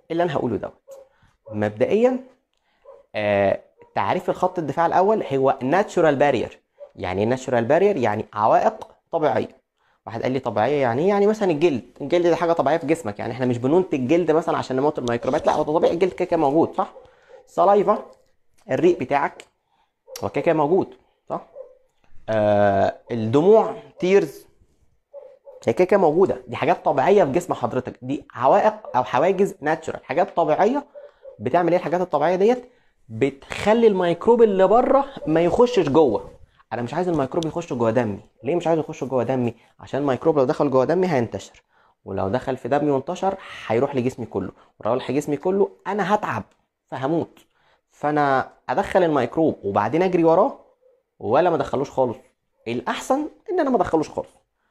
اللي انا هقوله دوت مبدئيا آه تعريف الخط الدفاع الاول هو ناتشورال بارير يعني ايه ناتشورال بارير يعني عوائق طبيعيه واحد قال لي طبيعيه يعني ايه يعني مثلا الجلد الجلد ده حاجه طبيعيه في جسمك يعني احنا مش بننتج جلد مثلا عشان نموت الميكروبات لا هو طبيعي الجلد كده كده موجود صح سلايفا الريق بتاعك هو كده كده موجود صح آه الدموع تيرز هي كده كده موجوده دي حاجات طبيعيه في جسم حضرتك دي عوائق او حواجز ناتشورال حاجات طبيعيه بتعمل ايه الحاجات الطبيعيه ديت بتخلي الميكروب اللي بره ما يخشش جوه انا مش عايز الميكروب يخش جوه دمي ليه مش عايز يخش جوه دمي عشان الميكروب لو دخل جوه دمي هينتشر ولو دخل في دمي وانتشر هيروح لجسمي كله ولو راح لجسمي كله انا هتعب فهموت فانا ادخل الميكروب وبعدين اجري وراه ولا ما ادخلوش خالص الاحسن ان انا ما ادخلوش خالص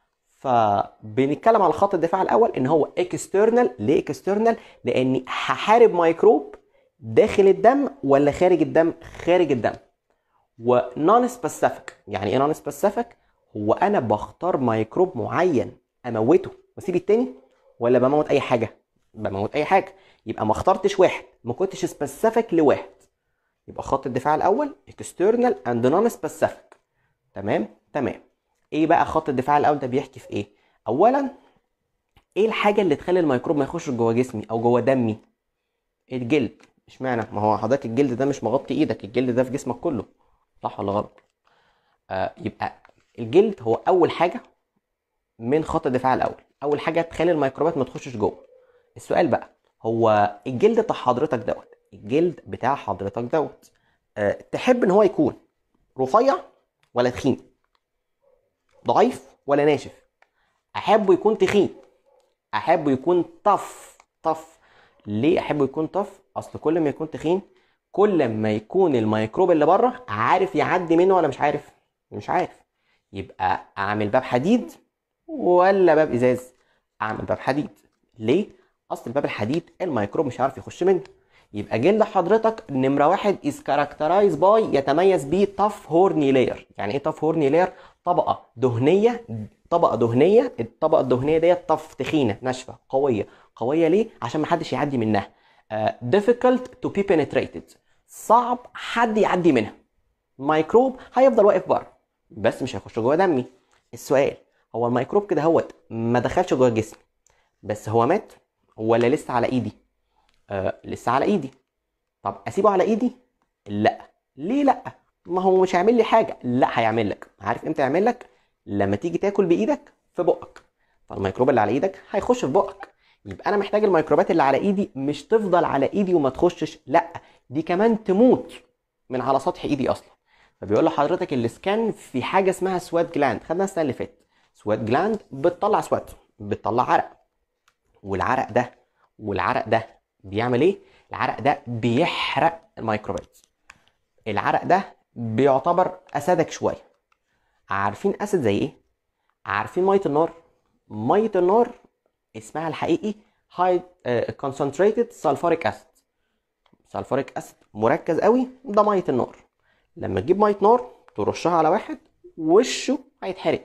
فبنتكلم على خط الدفاع الاول ان هو اكسترنال ليه اكسترنال لاني هحارب ميكروب داخل الدم ولا خارج الدم خارج الدم ونون سبيسيفيك يعني ايه نون سبيسيفيك هو انا بختار ميكروب معين اموته واسيب التاني ولا بموت اي حاجه بموت اي حاجه يبقى ما اخترتش واحد ما كنتش سبيسيفيك لواحد يبقى خط الدفاع الاول اكسترنال اند نون سبيسيفيك تمام تمام ايه بقى خط الدفاع الاول ده بيحكي في ايه اولا ايه الحاجه اللي تخلي الميكروب ما يخش جوه جسمي او جوه دمي الجلد اشمعنى ما هو حضرتك الجلد ده مش مغطي ايدك الجلد ده في جسمك كله صح ولا غلط آه يبقى الجلد هو اول حاجه من خط الدفاع الاول اول حاجه تخلي الميكروبات ما تخشش جوه السؤال بقى هو الجلد بتاع حضرتك دوت الجلد بتاع حضرتك دوت أه تحب ان هو يكون رفيع ولا تخين ضعيف ولا ناشف احبه يكون تخين احبه يكون طف طف ليه احبه يكون طف اصل كل ما يكون تخين كل ما يكون الميكروب اللي بره عارف يعدي منه ولا مش عارف مش عارف يبقى اعمل باب حديد ولا باب ازاز اعمل باب حديد ليه اصل الباب الحديد الميكروب مش عارف يخش منه يبقى جلد حضرتك نمرة واحد is characterized by يتميز بيه tough horny layer يعني ايه tough horny layer طبقة دهنية طبقة دهنية الطبقة الدهنية ديت طف تخينة ناشفة قوية قوية ليه عشان محدش يعدي منها uh, difficult to be penetrated صعب حد يعدي منها ميكروب هيفضل واقف بره بس مش هيخش جوه دمي السؤال هو الميكروب كده هوت ما دخلش جوه جسمي بس هو مات ولا لسه على ايدي آه لسه على ايدي طب اسيبه على ايدي لا ليه لا ما هو مش هيعمل لي حاجه لا هيعمل لك عارف امتى يعمل لك لما تيجي تاكل بايدك في بقك فالميكروب اللي على ايدك هيخش في بقك يبقى انا محتاج الميكروبات اللي على ايدي مش تفضل على ايدي وما تخشش لا دي كمان تموت من على سطح ايدي اصلا فبيقول لحضرتك الاسكان في حاجه اسمها سوات جلاند خدنا السنه اللي فاتت سوات جلاند بتطلع سوات بتطلع عرق والعرق ده والعرق ده بيعمل ايه العرق ده بيحرق الميكروبات العرق ده بيعتبر اسدك شويه عارفين اسد زي ايه عارفين ميه النار ميه النار اسمها الحقيقي هاي كونسنتريتد سلفوريك اسيد سلفوريك اسيد مركز قوي ده ميه النار لما تجيب ميه نار ترشها على واحد وشه هيتحرق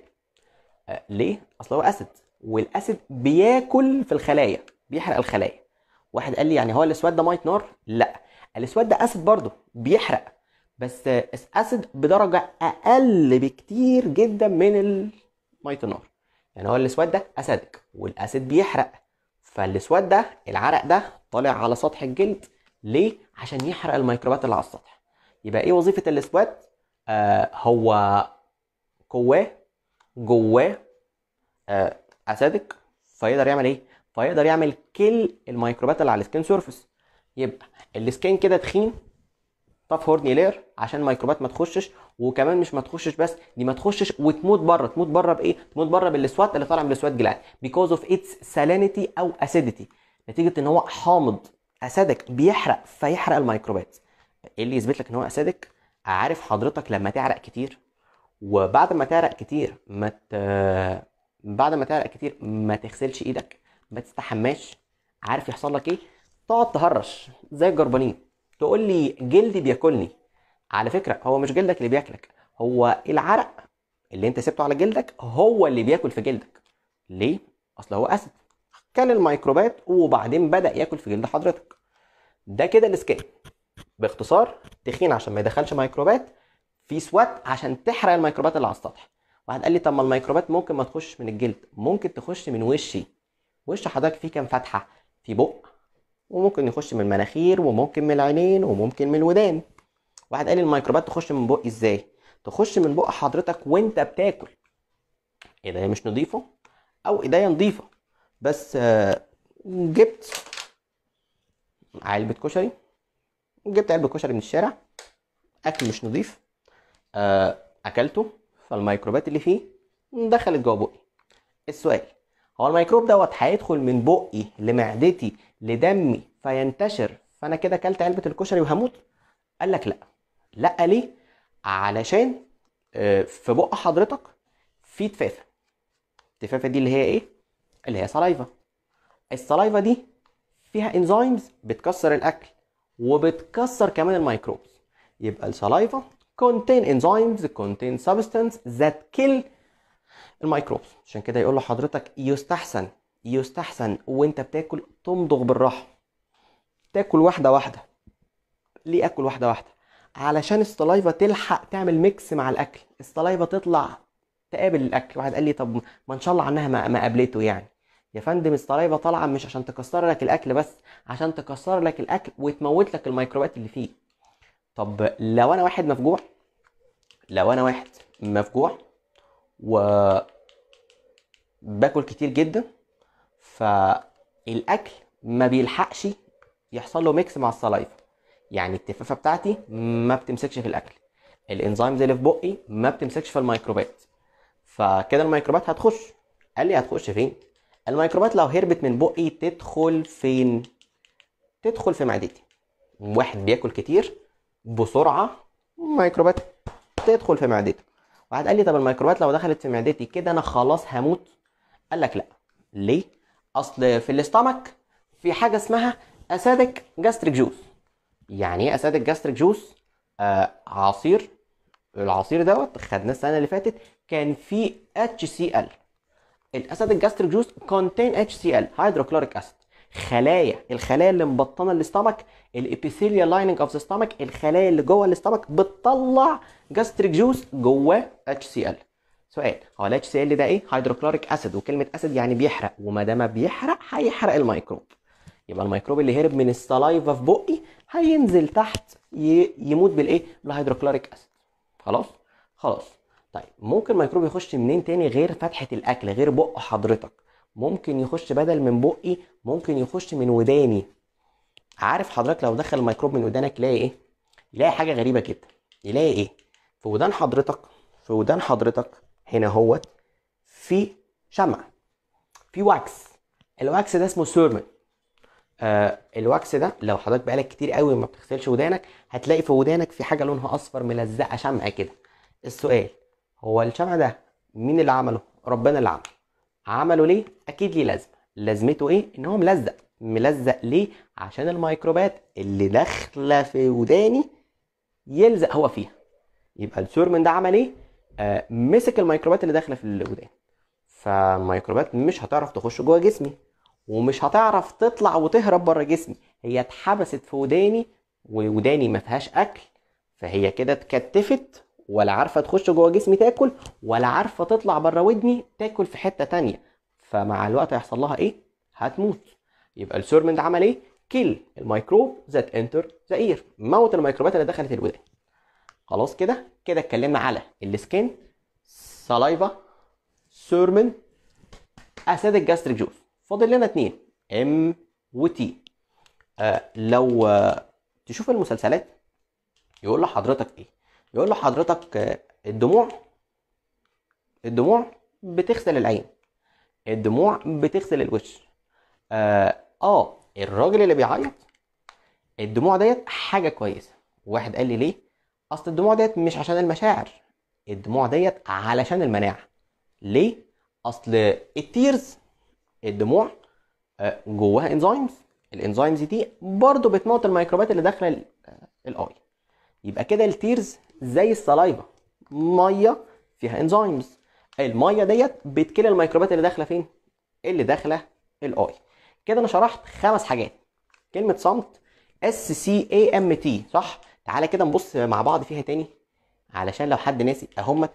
آه ليه اصل هو اسيد والاسيد بياكل في الخلايا بيحرق الخلايا واحد قال لي يعني هو الاسود ده ميه نار لا الاسود ده اسيد برضه بيحرق بس اسيد بدرجه اقل بكتير جدا من ميه النار يعني هو الاسود ده اسيدك والاسيد بيحرق فالاسود ده العرق ده طالع على سطح الجلد ليه عشان يحرق الميكروبات اللي على السطح يبقى ايه وظيفه الاسود آه هو جواه جواه آه اسيدك فيقدر يعمل ايه فيقدر يعمل كل الميكروبات اللي على السكين سيرفيس يبقى السكين كده تخين طف هورني لير عشان الميكروبات ما تخشش وكمان مش ما تخشش بس دي ما تخشش وتموت بره تموت بره بايه تموت بره بالسوات اللي طالع من السوات جلاند because of its salinity او acidity نتيجه ان هو حامض اسيدك بيحرق فيحرق الميكروبات ايه اللي يثبت لك ان هو اسيدك عارف حضرتك لما تعرق كتير وبعد ما تعرق كتير ما ت... بعد ما تعرق كتير ما تغسلش ايدك ما تستحماش عارف يحصل لك ايه تقعد تهرش زي الجربانين تقول لي جلدي بياكلني على فكره هو مش جلدك اللي بياكلك هو العرق اللي انت سبته على جلدك هو اللي بياكل في جلدك ليه اصل هو اسيد كان الميكروبات وبعدين بدا ياكل في جلد حضرتك ده كده الاسكان باختصار تخين عشان ما يدخلش ميكروبات في سوات عشان تحرق الميكروبات اللي على السطح واحد قال لي طب ما الميكروبات ممكن ما تخش من الجلد ممكن تخش من وشي وش حضرتك فيه كام فتحه في بق وممكن يخش من المناخير وممكن من العينين وممكن من الودان واحد قال لي الميكروبات تخش من بقي ازاي تخش من بق حضرتك وانت بتاكل ايديا مش نظيفه او ايديا نظيفه بس آه، جبت علبه كشري جبت علبه كشري من الشارع اكل مش نظيف آه، اكلته فالميكروبات اللي فيه دخلت جوه بقي السؤال هو الميكروب دوت هيدخل من بقي لمعدتي لدمي فينتشر فانا كده اكلت علبه الكشري وهموت قال لك لا لا ليه علشان آه، في بق حضرتك في تفافه التفافه دي اللي هي ايه اللي هي سلايفا السلايفا دي فيها انزيمز بتكسر الاكل وبتكسر كمان الميكروبز يبقى السلايفا contain enzymes contain substance that kill الميكروبز عشان كده يقول لحضرتك يستحسن يستحسن وانت بتاكل تمضغ بالراحه تاكل واحده واحده ليه اكل واحده واحده علشان السلايفا تلحق تعمل ميكس مع الاكل السلايفا تطلع تقابل الاكل واحد قال لي طب ما ان شاء الله عنها ما, ما قابلته يعني يا فندم السلايفا طالعه مش عشان تكسر لك الاكل بس عشان تكسر لك الاكل وتموت لك الميكروبات اللي فيه طب لو انا واحد مفجوع لو انا واحد مفجوع و باكل كتير جدا فالاكل ما بيلحقش يحصل له ميكس مع السلايفا يعني التفافه بتاعتي ما بتمسكش في الاكل الانزيمز اللي في بقي ما بتمسكش في الميكروبات فكده الميكروبات هتخش قال لي هتخش فين الميكروبات لو هربت من بقي تدخل فين تدخل في معدتي واحد بياكل كتير بسرعه ميكروبات تدخل في معدته واحد قال لي طب الميكروبات لو دخلت في معدتي كده انا خلاص هموت قال لك لا ليه اصل في الاستامك في حاجه اسمها اسادك جاستريك جوس يعني ايه اسادك جاستريك جوس آه عصير العصير دوت خدناه السنه اللي فاتت كان فيه اتش سي ال الاسيد الجاستريك جوس كونتين اتش سي ال هيدروكلوريك اسيد خلايا الخلايا اللي مبطنه الاستامك الابيثيليال لايننج اوف ذا ستامك الخلايا اللي جوه الاستامك بتطلع جاستريك جوس جواه اتش سي ال سؤال هو الاتش سي ال ده ايه هيدروكلوريك اسيد وكلمه اسيد يعني بيحرق وما دام بيحرق هيحرق الميكروب يبقى الميكروب اللي هرب من السلايفا في بقي هينزل تحت ي- يموت بالايه بالهيدروكلوريك اسيد خلاص خلاص طيب ممكن ميكروب يخش منين تاني غير فتحة الأكل غير بق حضرتك ممكن يخش بدل من بقي ممكن يخش من وداني عارف حضرتك لو دخل الميكروب من ودانك يلاقي ايه يلاقي حاجة غريبة جدا يلاقي ايه في ودان حضرتك في ودان حضرتك هنا هوت في شمع في واكس الواكس ده اسمه سيرمن آه الواكس ده لو حضرتك بقالك كتير قوي ما بتغسلش ودانك هتلاقي في ودانك في حاجه لونها اصفر ملزقه شمع كده السؤال هو الشمع ده مين اللي عمله ربنا اللي عمله عمله ليه اكيد ليه لازمه لازمته ايه ان هو ملزق ملزق ليه عشان الميكروبات اللي داخله في وداني يلزق هو فيها يبقى السورمن ده عمل ايه آه مسك الميكروبات اللي داخله في الودان فالميكروبات مش هتعرف تخش جوه جسمي ومش هتعرف تطلع وتهرب بره جسمي هي اتحبست في وداني ووداني ما فيهاش اكل فهي كده اتكتفت ولا عارفه تخش جوه جسمي تاكل ولا عارفه تطلع بره ودني تاكل في حته تانية فمع الوقت هيحصل لها ايه هتموت يبقى السورمن ده عمل ايه كيل الميكروب ذات انتر ذا اير موت الميكروبات اللي دخلت الودان خلاص كده كده اتكلمنا على السكين سلايفا سورمن اسيد الجاستريك جوز فاضل لنا اتنين ام وتي آه لو آه تشوف المسلسلات يقول لحضرتك ايه يقول لحضرتك آه الدموع الدموع بتغسل العين الدموع بتغسل الوش اه, آه الراجل اللي بيعيط الدموع ديت حاجه كويسه واحد قال لي ليه اصل الدموع ديت مش عشان المشاعر الدموع ديت علشان المناعه ليه اصل التيرز الدموع آه، جواها انزيمز الانزيمز دي برضو بتموت الميكروبات اللي داخله ال- آه، الاي يبقى كده التيرز زي السلايفا ميه فيها انزيمز الميه ديت بتكل الميكروبات اللي داخله فين اللي داخله الاي كده انا شرحت خمس حاجات كلمه صمت اس سي اي ام تي صح تعالى كده نبص مع بعض فيها تاني علشان لو حد ناسي اهمت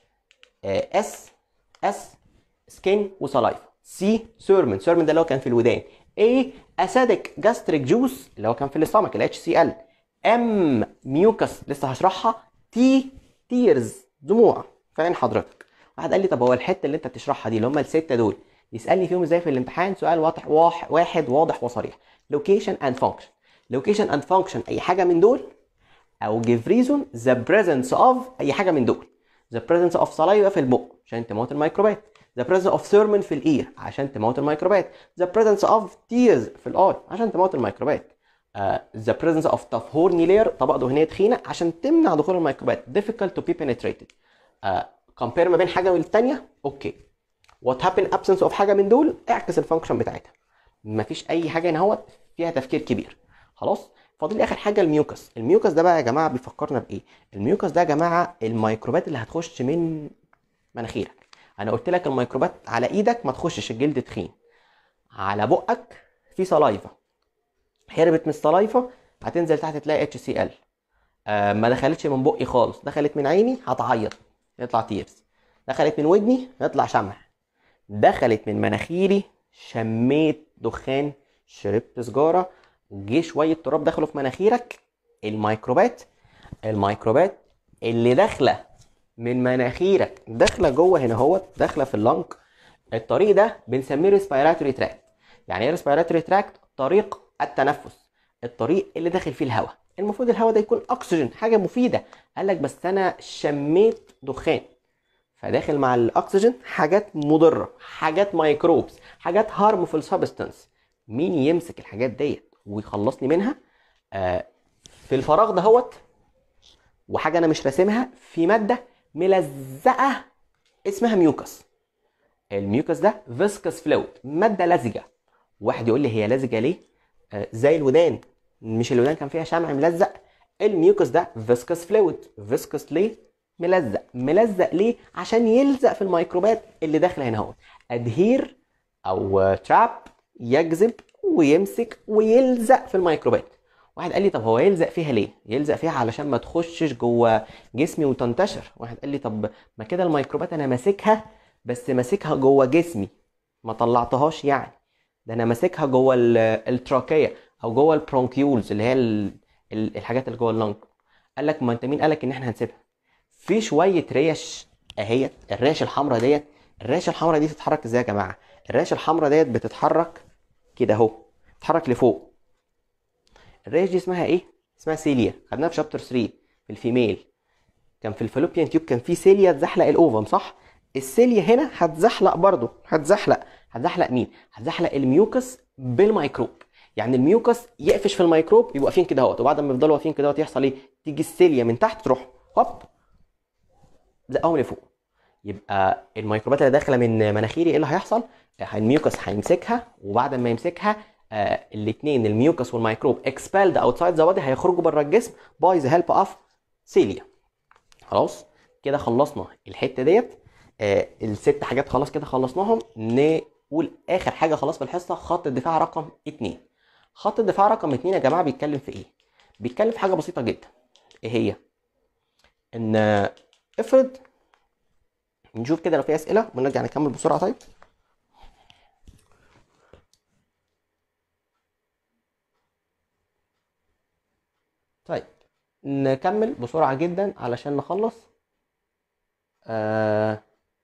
اس اس سكين وسلايفا سي سيرمن سيرمن ده اللي هو كان في الودان اي اسيدك جاستريك جوس اللي هو كان في الاستمك الاتش سي ال ام ميوكس لسه هشرحها تي تيرز دموع فاهم حضرتك واحد قال لي طب هو الحته اللي انت بتشرحها دي اللي هم السته دول يسالني فيهم ازاي في الامتحان سؤال واضح واضح واحد واضح وصريح لوكيشن اند فانكشن لوكيشن اند فانكشن اي حاجه من دول او give reason the presence of اي حاجه من دول the presence of saliva في البق عشان تموت الميكروبات the presence of sermon في الاير عشان تموت الميكروبات the presence of tears في الاي عشان تموت الميكروبات uh, the presence of tough horny layer طبقه دهنيه تخينه عشان تمنع دخول الميكروبات difficult to be penetrated uh, compare ما بين حاجه والتانيه اوكي what happen absence of حاجه من دول اعكس الفانكشن بتاعتها مفيش اي حاجه هنا اهوت فيها تفكير كبير خلاص فاضل لي اخر حاجه الميوكس الميوكس ده بقى يا جماعه بيفكرنا بايه الميوكس ده يا جماعه الميكروبات اللي هتخش من مناخيرك انا قلت لك الميكروبات على ايدك ما تخشش الجلد تخين على بقك في سلايفا هربت من السلايفا هتنزل تحت تلاقي اتش سي ال ما دخلتش من بقي خالص دخلت من عيني هتعيط يطلع تيرز دخلت من ودني يطلع شمع دخلت من مناخيري شميت دخان شربت سجاره جه شويه تراب دخلوا في مناخيرك الميكروبات الميكروبات اللي داخله من مناخيرك داخله جوه هنا اهوت داخله في اللنج الطريق ده بنسميه ريسبيراتوري تراكت يعني ايه ريسبيراتوري تراكت طريق التنفس الطريق اللي داخل فيه الهواء المفروض الهواء ده يكون اكسجين حاجه مفيده قال لك بس انا شميت دخان فداخل مع الاكسجين حاجات مضره حاجات ميكروبس حاجات هارمفul سبستانس مين يمسك الحاجات ديت ويخلصني منها آه في الفراغ دهوت وحاجه انا مش راسمها في ماده ملزقه اسمها ميوكس الميوكس ده فيسكس فلويد ماده لزجه واحد يقول لي هي لزجه ليه آه زي الودان مش الودان كان فيها شمع ملزق الميوكس ده فيسكس فلويد فيسكس ليه ملزق ملزق ليه عشان يلزق في الميكروبات اللي داخله هنا اهو ادهير او تراب يجذب ويمسك ويلزق في الميكروبات واحد قال لي طب هو يلزق فيها ليه يلزق فيها علشان ما تخشش جوه جسمي وتنتشر واحد قال لي طب ما كده الميكروبات انا ماسكها بس ماسكها جوه جسمي ما طلعتهاش يعني ده انا ماسكها جوه التراكيه او جوه البرونكيولز اللي هي الحاجات اللي جوه اللنج قال لك ما انت مين قالك ان احنا هنسيبها في شويه ريش اهيت الريش الحمراء ديت الريش الحمراء دي تتحرك ازاي يا جماعه الريش الحمراء ديت بتتحرك كده اهو تتحرك لفوق الريش دي اسمها ايه اسمها سيليا خدناها في شابتر 3 في الفيميل كان في الفالوبيان تيوب كان في سيليا تزحلق الاوفم صح السيليا هنا هتزحلق برضو هتزحلق هتزحلق مين هتزحلق الميوكس بالميكروب يعني الميوكس يقفش في الميكروب يبقوا واقفين كده اهوت وبعد ما يفضلوا واقفين كده اهوت يحصل ايه تيجي السيليا من تحت تروح هوب زقهم لفوق يبقى الميكروبات اللي داخله من مناخيري ايه اللي هيحصل الميوكس هيمسكها وبعد ما يمسكها آه الاثنين الميوكس والميكروب اكسبالد اوتسايد ذا بادي هيخرجوا بره الجسم باي ذا هيلب اوف سيليا خلاص كده خلصنا الحته ديت آه الست حاجات خلاص كده خلصناهم نقول اخر حاجه خلاص في الحصه خط الدفاع رقم اتنين خط الدفاع رقم اتنين يا جماعه بيتكلم في ايه بيتكلم في حاجه بسيطه جدا ايه هي ان افرض نشوف كده لو في اسئله ونرجع نكمل بسرعه طيب طيب نكمل بسرعه جدا علشان نخلص آه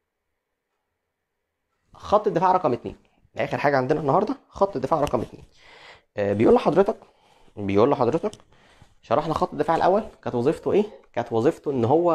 خط الدفاع رقم اتنين اخر حاجه عندنا النهارده خط الدفاع رقم اتنين آه بيقول لحضرتك بيقول لحضرتك شرحنا خط الدفاع الاول كانت وظيفته ايه كانت وظيفته ان هو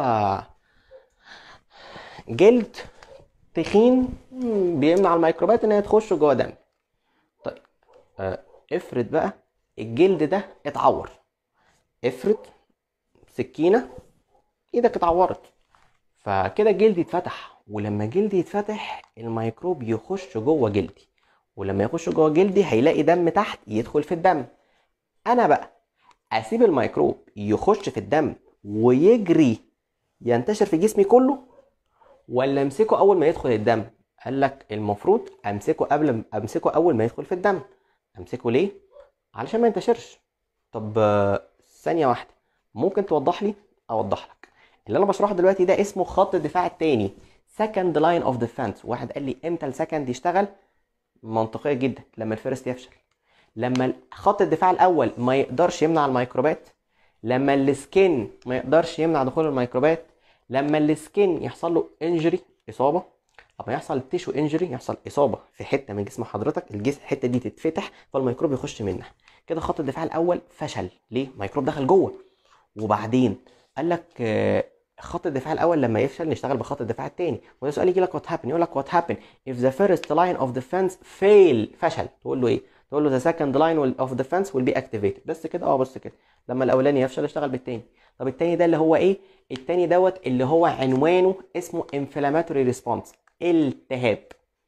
جلد تخين بيمنع الميكروبات ان هي تخش جوه دم طيب آه افرض بقى الجلد ده اتعور افرض سكينه ايدك اتعورت فكده جلدي اتفتح ولما جلدي يتفتح الميكروب يخش جوه جلدي ولما يخش جوه جلدي هيلاقي دم تحت يدخل في الدم انا بقى اسيب الميكروب يخش في الدم ويجري ينتشر في جسمي كله ولا امسكه اول ما يدخل الدم قال لك المفروض امسكه قبل امسكه اول ما يدخل في الدم امسكه ليه علشان ما ينتشرش طب آه، ثانيه واحده ممكن توضح لي اوضح لك اللي انا بشرحه دلوقتي ده اسمه خط الدفاع الثاني second line of defense واحد قال لي امتى السكند يشتغل منطقيه جدا لما الفيرست يفشل لما خط الدفاع الاول ما يقدرش يمنع الميكروبات لما السكين ما يقدرش يمنع دخول الميكروبات لما السكين يحصل له انجري اصابه اما يحصل تيشو انجري يحصل اصابه في حته من جسم حضرتك الجسم الحته دي تتفتح فالميكروب يخش منها كده خط الدفاع الاول فشل ليه ميكروب دخل جوه وبعدين قال لك آه، خط الدفاع الاول لما يفشل نشتغل بخط الدفاع الثاني وده سؤال يجي لك وات هابن يقول لك وات هابن if the first line of defense fail فشل تقول له ايه تقول له the second line of defense will be activated بس كده اه بس كده لما الاولاني يفشل اشتغل بالتاني طب التاني ده اللي هو ايه التاني دوت اللي هو عنوانه اسمه inflammatory response التهاب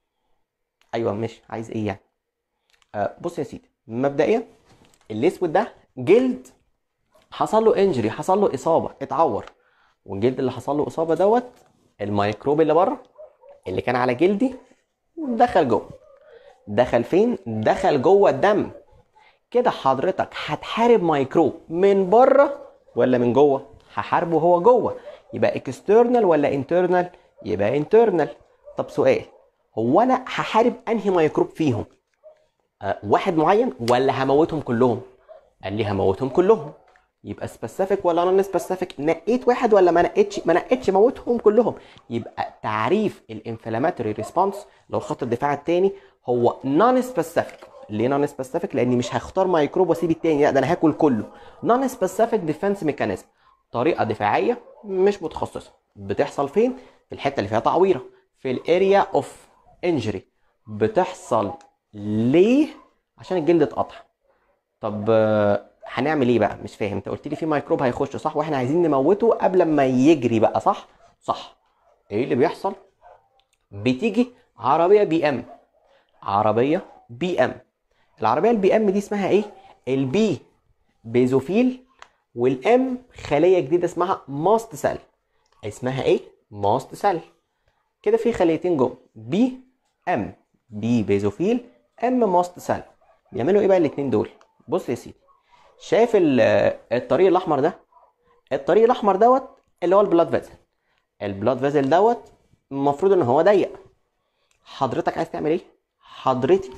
ايوه مش عايز ايه يعني آه بص يا سيدي مبدئيا الاسود ده جلد حصل له انجري حصل له اصابه اتعور والجلد اللي حصل له اصابه دوت الميكروب اللي بره اللي كان على جلدي دخل جوه دخل فين دخل جوه الدم كده حضرتك هتحارب ميكروب من بره ولا من جوه هحاربه هو جوه يبقى اكسترنال ولا انترنال يبقى انترنال طب سؤال هو انا هحارب انهي ميكروب فيهم أه واحد معين ولا هموتهم كلهم قال لي هموتهم كلهم يبقى سبيسيفيك ولا نون سبيسيفيك نقيت واحد ولا ما نقيتش ما نقيتش موتهم كلهم يبقى تعريف الانفلاماتوري ريسبونس لو خط الدفاع الثاني هو نون سبيسيفيك ليه نون سبيسيفيك لاني مش هختار ميكروب واسيب التاني لا ده انا هاكل كله نون سبيسيفيك ديفense ميكانيزم طريقه دفاعيه مش متخصصه بتحصل فين في الحته اللي فيها تعويره في الاريا اوف انجري بتحصل ليه عشان الجلد اتقطع طب آه، هنعمل ايه بقى مش فاهم انت قلت لي في ميكروب هيخش صح واحنا عايزين نموته قبل ما يجري بقى صح صح ايه اللي بيحصل بتيجي عربيه بي ام عربيه بي ام العربيه البي ام دي اسمها ايه البي بيزوفيل والام خليه جديده اسمها ماست سيل اسمها ايه ماست سيل كده في خليتين جم بي ام بي بيزوفيل ام ماست سيل بيعملوا ايه بقى الاثنين دول بص يا سيدي شايف ال- الطريق الاحمر ده الطريق الاحمر دوت اللي هو البلاد فيزل البلاد فيزل دوت المفروض ان هو ضيق حضرتك عايز تعمل ايه حضرتي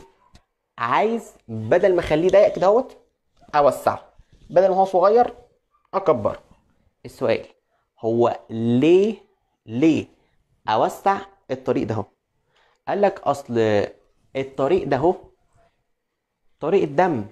عايز بدل ما اخليه ضيق كده اهوت اوسعه بدل ما هو صغير اكبره السؤال هو ليه ليه اوسع الطريق ده اهو قال لك اصل الطريق ده اهو طريق الدم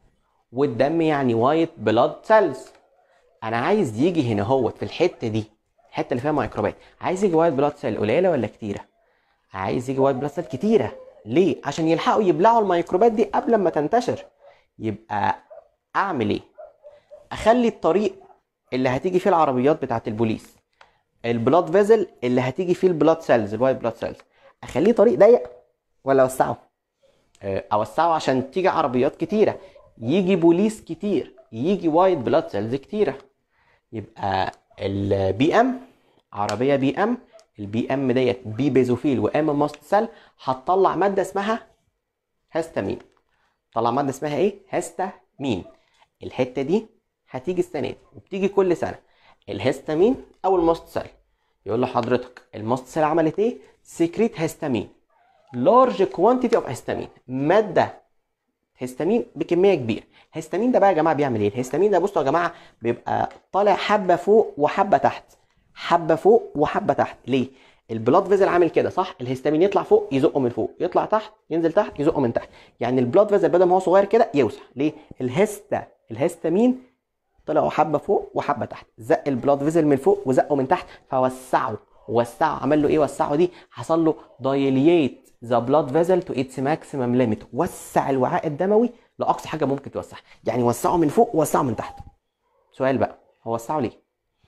والدم يعني وايت بلاد سيلز انا عايز يجي هنا اهوت في الحته دي الحته اللي فيها ميكروبات عايز يجي وايت بلاد سيل قليله ولا كتيره عايز يجي وايت بلاد سيل كتيره ليه عشان يلحقوا يبلعوا الميكروبات دي قبل ما تنتشر يبقى اعمل ايه اخلي الطريق اللي هتيجي فيه العربيات بتاعت البوليس البلاد فيزل اللي هتيجي فيه البلاد سيلز الوايت بلاد سيلز اخليه طريق ضيق ولا اوسعه آه، اوسعه عشان تيجي عربيات كتيره يجي بوليس كتير يجي وايت بلاد سيلز كتيره يبقى البي ام عربيه بي ام البي ام ديت بي بيزوفيل وام ماست سيل هتطلع ماده اسمها هستامين طلع ماده اسمها ايه هستامين الحته دي هتيجي السنه دي وبتيجي كل سنه الهستامين او الماست سيل يقول لحضرتك الماست سيل عملت ايه سكريت هستامين لارج كوانتيتي اوف هستامين ماده هستامين بكميه كبيره هستامين ده بقى يا جماعه بيعمل ايه الهستامين ده بصوا يا جماعه بيبقى طالع حبه فوق وحبه تحت حبه فوق وحبه تحت ليه البلاد فيزل عامل كده صح الهستامين يطلع فوق يزقه من فوق يطلع تحت ينزل تحت يزقه من تحت يعني البلاد فيزل بدل ما هو صغير كده يوسع ليه الهستا الهستامين طلعوا حبه فوق وحبه تحت زق البلاد فيزل من فوق وزقه من تحت فوسعه وسعه عمل له ايه وسعه دي حصل له دايليت ذا بلاد فيزل تو اتس ماكسيمم ليميت وسع الوعاء الدموي لاقصى حاجه ممكن توسعها يعني وسعه من فوق ووسعه من تحت سؤال بقى هو وسعه ليه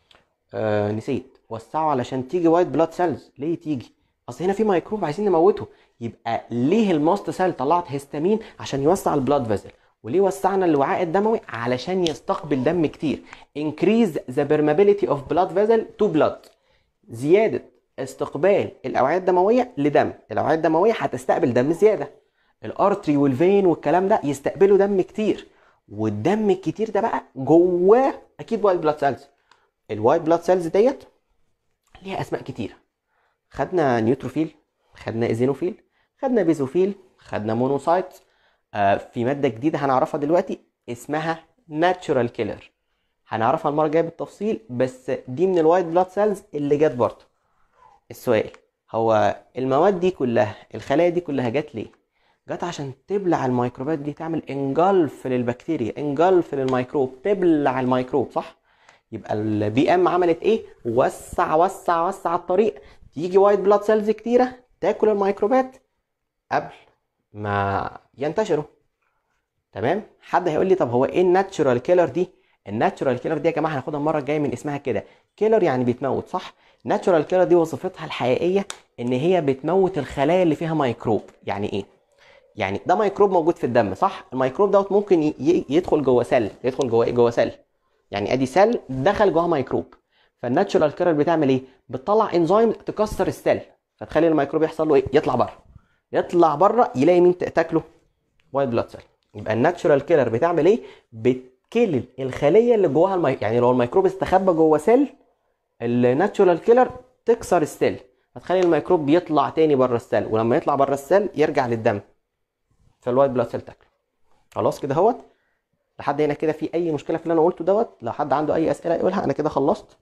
آه نسيت وسعه علشان تيجي وايت بلاد سيلز ليه تيجي اصل هنا في ميكروب عايزين نموته يبقى ليه الماست سيل طلعت هيستامين عشان يوسع البلاد فيزل وليه وسعنا الوعاء الدموي علشان يستقبل دم كتير increase the permeability of blood vessel to blood زيادة استقبال الاوعيه الدمويه لدم الاوعيه الدمويه هتستقبل دم زياده الارتري والفين والكلام ده يستقبلوا دم كتير والدم الكتير ده بقى جواه اكيد وايت بلاد سيلز الوايت بلاد سيلز ديت ليها اسماء كتيره خدنا نيوتروفيل خدنا ايزينوفيل خدنا بيزوفيل خدنا مونوسايت آه في ماده جديده هنعرفها دلوقتي اسمها ناتشورال كيلر هنعرفها المره الجايه بالتفصيل بس دي من الوايت بلاد سيلز اللي جت برضه السؤال هو المواد دي كلها الخلايا دي كلها جت ليه جت عشان تبلع الميكروبات دي تعمل انجلف للبكتيريا انجلف للميكروب تبلع الميكروب صح يبقى البي ام عملت ايه وسع وسع وسع الطريق تيجي وايت بلاد سيلز كتيره تاكل الميكروبات قبل ما ينتشروا تمام حد هيقول لي طب هو ايه الناتشورال كيلر دي الناتشورال كيلر دي يا جماعه هناخدها المره الجايه من اسمها كده كيلر يعني بيتموت صح ناتشورال كيلر دي وظيفتها الحقيقيه ان هي بتموت الخلايا اللي فيها ميكروب يعني ايه يعني ده ميكروب موجود في الدم صح الميكروب دوت ممكن ي- يدخل جوه سيل يدخل جوه ايه جوه سيل يعني ادي سيل دخل جوه ميكروب فالناتشورال كيلر بتعمل ايه بتطلع انزيم تكسر السيل فتخلي الميكروب يحصل له ايه يطلع بره يطلع بره يلاقي مين تاكله وايت بلاد سيل يبقى الناتشورال كيلر بتعمل ايه بتكل الخليه اللي جواها المي... يعني لو الميكروب استخبى جوه سيل الناتشورال كيلر تكسر السيل فتخلي الميكروب يطلع تاني بره السيل ولما يطلع بره السيل يرجع للدم فالوايت بلاد سيل تاكله خلاص كده اهوت لحد هنا كده في اي مشكله في اللي انا قلته دوت لو حد عنده اي اسئله يقولها انا كده خلصت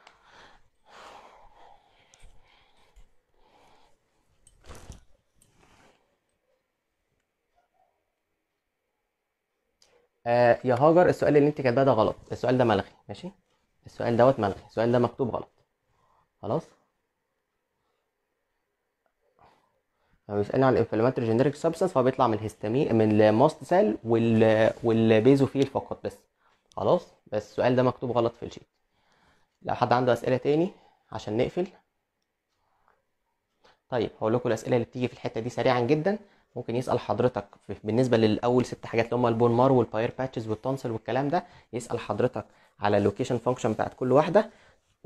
آه يا هاجر السؤال اللي انت كاتباه ده غلط السؤال ده ملغي ماشي السؤال دوت ملغي السؤال ده مكتوب غلط خلاص لما بيسألني عن الانفلاماتوري جينيريك سبستانس فهو بيطلع من الهستامين من الماست سيل وال والبيزوفيل فقط بس خلاص بس السؤال ده مكتوب غلط في الشيت لو حد عنده اسئله تاني عشان نقفل طيب هقول لكم الاسئله اللي بتيجي في الحته دي سريعا جدا ممكن يسال حضرتك في- بالنسبه للاول ست حاجات اللي هم البون مار والباير باتشز والتونسل والكلام ده يسال حضرتك على اللوكيشن فانكشن بتاعت كل واحده 100%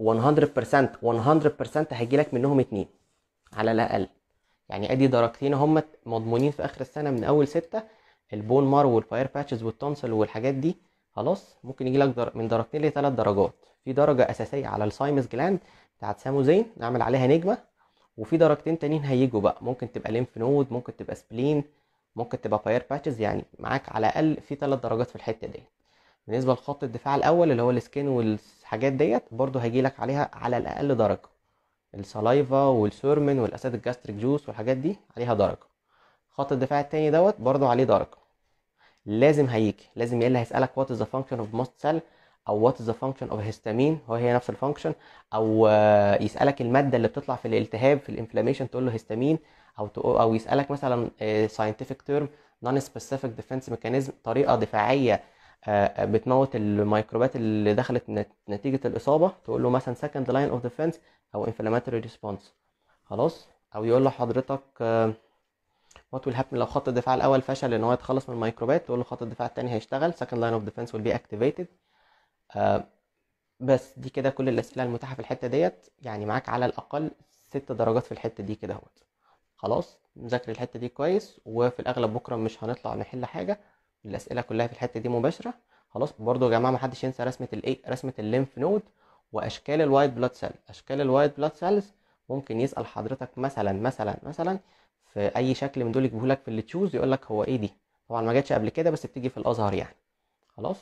100% هيجي لك منهم اتنين على الاقل يعني ادي درجتين هم مضمونين في اخر السنه من اول ستة البون مار والباير باتشز والتونسل والحاجات دي خلاص ممكن يجي لك در... من درجتين لثلاث درجات في درجه اساسيه على السايمس جلاند بتاعت ساموزين نعمل عليها نجمه وفي درجتين تانيين هيجوا بقى ممكن تبقى ليمف نود ممكن تبقى سبلين ممكن تبقى باير باتشز يعني معاك على الاقل في ثلاث درجات في الحته دي بالنسبه لخط الدفاع الاول اللي هو السكين والحاجات ديت برضو هيجي لك عليها على الاقل درجه السلايفا والسورمن والاسيد الجاستريك جوس والحاجات دي عليها درجه خط الدفاع التاني دوت برضو عليه درجه لازم هيجي لازم يا الا هيسالك وات از ذا فانكشن اوف ماست سيل او وات از ذا فانكشن اوف هيستامين هو هي نفس الفانكشن او آه، يسالك الماده اللي بتطلع في الالتهاب في الانفلاميشن تقول له هيستامين او تقو- او يسالك مثلا ساينتفك تيرم نون سبيسيفيك ديفense ميكانيزم طريقه دفاعيه آه، بتموت الميكروبات اللي دخلت نت- نتيجه الاصابه تقول له مثلا second line of defense او inflammatory response خلاص او يقول له حضرتك آه، what will happen لو خط الدفاع الاول فشل ان هو يتخلص من الميكروبات تقول له خط الدفاع الثاني هيشتغل second line of defense will be activated آه، بس دي كده كل الاسئله المتاحه في الحته ديت يعني معاك على الاقل ست درجات في الحته دي كده اهوت خلاص نذاكر الحته دي كويس وفي الاغلب بكره مش هنطلع نحل حاجه الاسئله كلها في الحته دي مباشره خلاص برضو يا جماعه ما حدش ينسى رسمه الايه رسمه الليمف نود واشكال الوايت بلاد سيل اشكال الوايت بلاد سيلز ممكن يسال حضرتك مثلا مثلا مثلا في اي شكل من دول يجيبه لك في اللي تشوز يقول لك هو ايه دي طبعا ما جاتش قبل كده بس بتيجي في الازهر يعني خلاص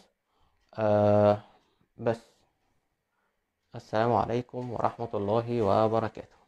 آه بس السلام عليكم ورحمه الله وبركاته